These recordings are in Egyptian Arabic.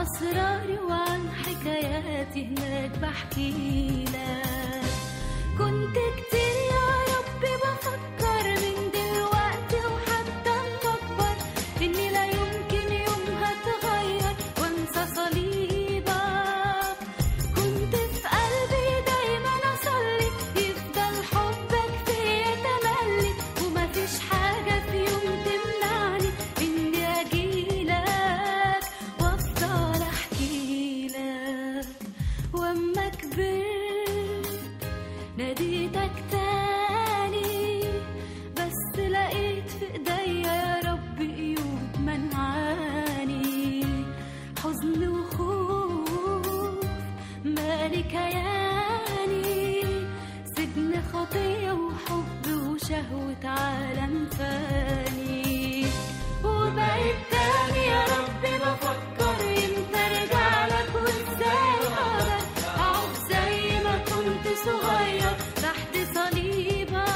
أسراري وعن حكاياتي هناك بحكي لك كنت كتير يا ربي بفكر من دلوقتي وحتى مكبر إني لا يمكن يوم هتغير وانسى صليبك كنت في قلبي دايما أصلي يفضل حبك فيا تملي ومفيش حاجة في يوم تمنعني إني أجيلك وأفضل أحكي لك وأما كبرت ناديتك تاني بس لقيت في ايديا يا رب قيود منعاني حزن وخوف مالي كياني سجن خطية وحب وشهوة عالم فاني وبقيت تاني يا رب بفكر امتى ارجع لك وازاي اقدر اقعد زي ما كنت صغير تحت صليبك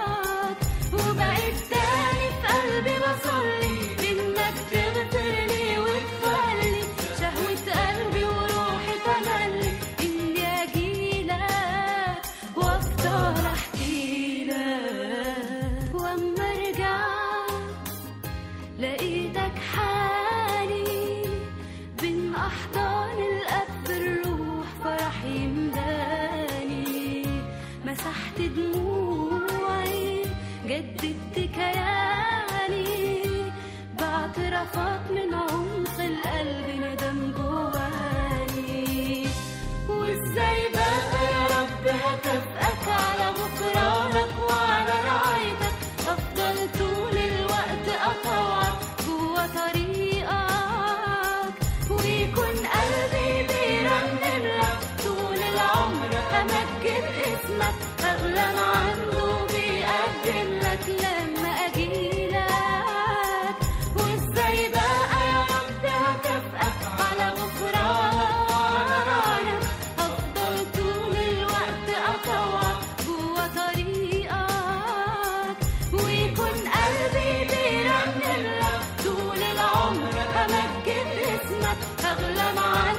وبقيت تاني في قلبي بصلي انك تغفر لي وتخلي شهوة قلبي وروحي تملي اني اجيلك وافضل احكي لك واما رجعت لقيتك حالي بين أحضان الأب الروح فرح يمداني مسحت دموعي جددت كياني باعترافات من عمق القلب ندم جواني وازاي بقى يا رب هكافئك على غفرانك وعلى رعايتك افضل طول الوقت اطوعك جوا طريقك ويكون قلبي بيرنم لك طول العمر امجد اسمك اغلى ما عنده بيقدم لك لما اجيلك وازاي بقى يا رب هكافئك على غفرانك وعلى رعايتك افضل طول الوقت اطوعك جوا طريقك ويكون قلبي بيرنم لك طول العمر امجد اسمك اغلى ما عندي